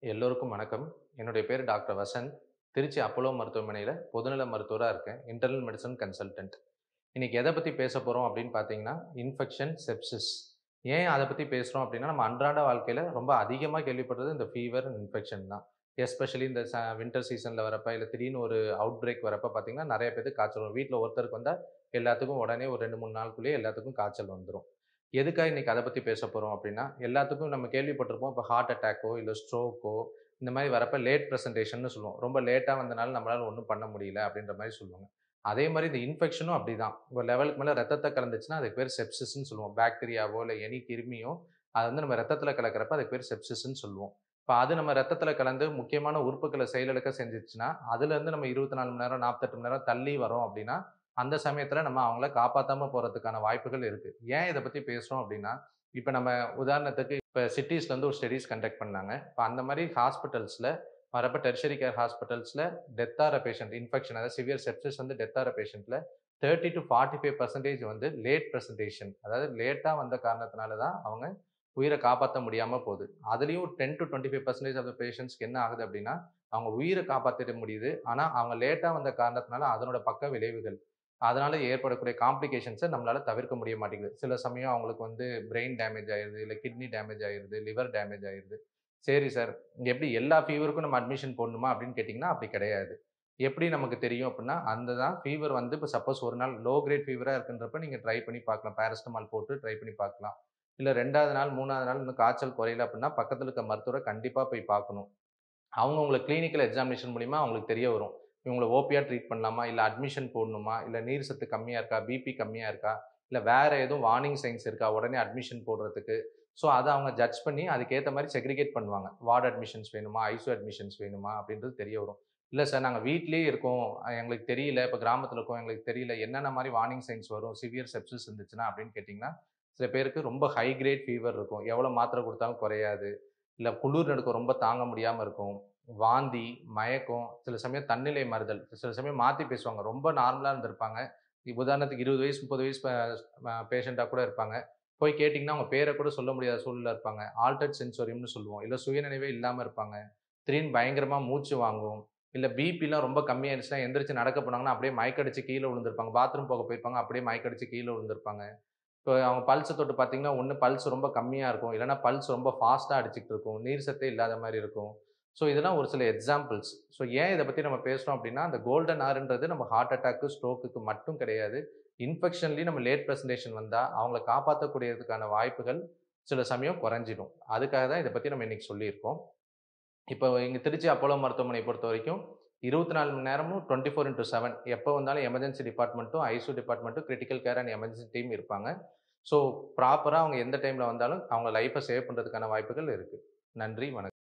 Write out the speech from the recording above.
எல்லோருக்கும் வணக்கம் என்னுடைய பேர் டாக்டர் வசந்த் திருச்சி அப்போலோ மருத்துவமனையில் பொதுநல மருத்துவராக இருக்கேன் இன்டர்னல் மெடிசன் கன்சல்டன்ட் இன்னைக்கு எதை பற்றி பேச போகிறோம் அப்படின்னு பார்த்தீங்கன்னா இன்ஃபெக்ஷன் செப்சிஸ் ஏன் அதை பற்றி பேசுகிறோம் அப்படின்னா நம்ம அன்றாட வாழ்க்கையில் ரொம்ப அதிகமாக கேள்விப்படுறது இந்த ஃபீவர் இன்ஃபெக்ஷன் தான் எஸ்பெஷலி இந்த ச வின்டர் சீசனில் வரப்ப இல்லை திடீர்னு ஒரு அவுட் பிரேக் வரப்ப பார்த்தீங்கன்னா நிறைய பேருக்கு காய்ச்சல் வரும் வீட்டில் ஒருத்தருக்கு வந்தால் எல்லாத்துக்கும் உடனே ஒரு ரெண்டு மூணு நாளுக்குள்ளேயே எல்லாத்துக்கும் காய்ச்சல் வந்துடும் எதுக்காக இன்னைக்கு அதை பற்றி பேச போகிறோம் அப்படின்னா எல்லாத்துக்கும் நம்ம கேள்விப்பட்டிருப்போம் இப்போ ஹார்ட் அட்டாக்கோ இல்லை ஸ்ட்ரோக்கோ இந்த மாதிரி வரப்ப லேட் ப்ரெசன்டேஷன் சொல்லுவோம் ரொம்ப லேட்டாக வந்தனால நம்மளால ஒன்றும் பண்ண முடியல அப்படின்ற மாதிரி சொல்லுவாங்க அதே மாதிரி இந்த இன்ஃபெக்ஷனும் அப்படி தான் இப்போ லெவலுக்கு மேலே ரத்தத்தை கலந்துச்சுன்னா அதுக்கு பேர் செப்சிஸ்ன்னு சொல்லுவோம் பாக்டீரியாவோ இல்லை எனி கிருமியோ அது வந்து நம்ம ரத்தத்தில் கலக்கிறப்ப அதுக்கு பேர் செப்சிஸ்ன்னு சொல்லுவோம் இப்போ அது நம்ம ரத்தத்தில் கலந்து முக்கியமான உறுப்புகளை செயலிழக்க செஞ்சிச்சுன்னா அதுலேருந்து நம்ம இருபத்தி நாலு மணி நேரம் நாற்பத்தெட்டு மணி நேரம் தள்ளி வரோம் அப்படின்னா அந்த சமயத்தில் நம்ம அவங்கள காப்பாற்றாம போகிறதுக்கான வாய்ப்புகள் இருக்குது ஏன் இதை பற்றி பேசுகிறோம் அப்படின்னா இப்போ நம்ம உதாரணத்துக்கு இப்போ சிட்டிஸ்லேருந்து ஒரு ஸ்டடீஸ் கண்டக்ட் பண்ணாங்க இப்போ அந்த மாதிரி ஹாஸ்பிட்டல்ஸில் வரப்போ டெர்ஷரி கேர் ஹாஸ்பிட்டல்ஸில் டெத் ஆகிற பேஷண்ட் இன்ஃபெக்ஷன் அதாவது சிவியர் செப்சிஸ் வந்து டெத் ஆகிற பேஷண்ட்டில் thirty to forty five percentage வந்து லேட் ப்ரெசன்டேஷன் அதாவது லேட்டாக வந்த காரணத்தினால தான் அவங்க உயிரை காப்பாற்ற முடியாமல் போகுது அதுலேயும் ten to twenty five percentage of the பேஷண்ட்ஸ்க்கு என்ன ஆகுது அப்படின்னா அவங்க உயிரை காப்பாற்றிட முடியுது ஆனால் அவங்க லேட்டாக வந்த காரணத்தினால அதனோட பக்க விளைவுகள் அதனால ஏற்படக்கூடிய காம்ப்ளிகேஷன்ஸை நம்மளால தவிர்க்க முடிய மாட்டேங்குது சில சமயம் அவங்களுக்கு வந்து பிரெயின் டேமேஜ் ஆயிடுது இல்லை கிட்னி டேமேஜ் ஆயிடுது லிவர் டேமேஜ் ஆயிடுது சரி சார் எப்படி எல்லா ஃபீவருக்கும் நம்ம அட்மிஷன் போடணுமா அப்படின்னு கேட்டிங்கன்னா அப்படி கிடையாது எப்படி நமக்கு தெரியும் அப்படின்னா அந்த தான் ஃபீவர் வந்து இப்போ சப்போஸ் ஒரு நாள் லோ கிரேட் ஃபீவராக இருக்குன்றப்ப நீங்கள் ட்ரை பண்ணி பார்க்கலாம் பேரஸ்டமால் போட்டு ட்ரை பண்ணி பார்க்கலாம் இல்லை ரெண்டாவது நாள் மூணாவது நாள் இன்னும் காய்ச்சல் குறையல அப்படின்னா பக்கத்தில் இருக்க மருத்துவரை கண்டிப்பாக போய் பார்க்கணும் அவங்க உங்களை கிளினிக்கல் எக்ஸாமினேஷன் மூலிமா அவங்களுக்கு தெரிய வரும் இவங்களை ஓபியாக ட்ரீட் பண்ணலாமா இல்லை அட்மிஷன் போடணுமா இல்லை நீர் சத்து கம்மியாக இருக்கா பிபி கம்மியாக இருக்கா இல்லை வேறு எதுவும் வார்னிங் சைன்ஸ் இருக்கா உடனே அட்மிஷன் போடுறதுக்கு ஸோ அதை அவங்க ஜட்ஜ் பண்ணி அதுக்கேற்ற மாதிரி செக்ரிகேட் பண்ணுவாங்க வார்டு அட்மிஷன்ஸ் வேணுமா ஐசோ அட்மிஷன்ஸ் வேணுமா அப்படின்றது தெரிய வரும் இல்லை சார் நாங்கள் வீட்லேயே இருக்கோம் எங்களுக்கு தெரியல இப்போ கிராமத்தில் இருக்கோம் எங்களுக்கு தெரியல என்னென்ன மாதிரி வார்னிங் சைன்ஸ் வரும் சிவியர் செப்சிஸ் இருந்துச்சுன்னா அப்படின்னு கேட்டிங்கன்னா சில பேருக்கு ரொம்ப ஹை கிரேட் ஃபீவர் இருக்கும் எவ்வளோ மாத்திரை கொடுத்தாலும் குறையாது இல்லை குளிர் நடுக்கம் ரொம்ப தாங்க முடியாமல் இருக்கும் வாந்தி மயக்கம் சில சமயம் தன்னிலை மறுதல் சில சமயம் மாற்றி பேசுவாங்க ரொம்ப நார்மலாக இருந்திருப்பாங்க உதாரணத்துக்கு இருபது வயசு முப்பது வயசு பேஷண்ட்டாக கூட இருப்பாங்க போய் கேட்டிங்கன்னா அவங்க பேரை கூட சொல்ல முடியாத சூழ்நிலை இருப்பாங்க ஆல்டர்ட் சென்சோரியம்னு சொல்லுவோம் இல்லை சுயநினைவே இல்லாமல் இருப்பாங்க திடீர்னு பயங்கரமாக மூச்சு வாங்கும் இல்லை பிபிலாம் ரொம்ப கம்மியாயிருச்சுன்னா எந்திரிச்சு நடக்க போனாங்கன்னா அப்படியே மயக்கடிச்சு கீழே விழுந்திருப்பாங்க பாத்ரூம் போக போயிருப்பாங்க அப்படியே மயக்கடிச்சு கீழே விழுந்திருப்பாங்க இப்போ அவங்க பல்ஸை தொட்டு பார்த்தீங்கன்னா ஒன்று பல்ஸ் ரொம்ப கம்மியாக இருக்கும் இல்லைனா பல்ஸ் ரொம்ப ஃபாஸ்ட்டாக அடிச்சுட்டு இருக்கும் நீர் சத்தே இல்லாத மாதிரி இருக்கும் ஸோ இதெல்லாம் ஒரு சில எக்ஸாம்பிள்ஸ் ஸோ ஏன் இதை பற்றி நம்ம பேசுகிறோம் அப்படின்னா அந்த கோல்டன் ஆர்ன்றது நம்ம ஹார்ட் அட்டாக்கு ஸ்ட்ரோக்குக்கு மட்டும் கிடையாது இன்ஃபெக்ஷன்லேயும் நம்ம லேட் ப்ரெசன்டேஷன் வந்தால் அவங்கள காப்பாற்றக்கூடியதுக்கான வாய்ப்புகள் சில சமயம் குறைஞ்சிடும் அதுக்காக தான் இதை பற்றி நம்ம இன்றைக்கி சொல்லியிருக்கோம் இப்போ இங்கே திருச்சி அப்போலோ மருத்துவமனை பொறுத்த வரைக்கும் இருபத்தி நாலு மணி நேரமும் டுவெண்ட்டி ஃபோர் இன்ட்டு செவன் எப்போ வந்தாலும் எமர்ஜென்சி டிபார்ட்மெண்ட்டும் ஐசியூ டிபார்ட்மெண்ட்டும் critical care and emergency team இருப்பாங்க ஸோ ப்ராப்பராக அவங்க எந்த டைமில் வந்தாலும் அவங்க லைஃப்பை சேவ் பண்ணுறதுக்கான வாய்ப்புகள் இருக்குது நன்றி வணக்கம்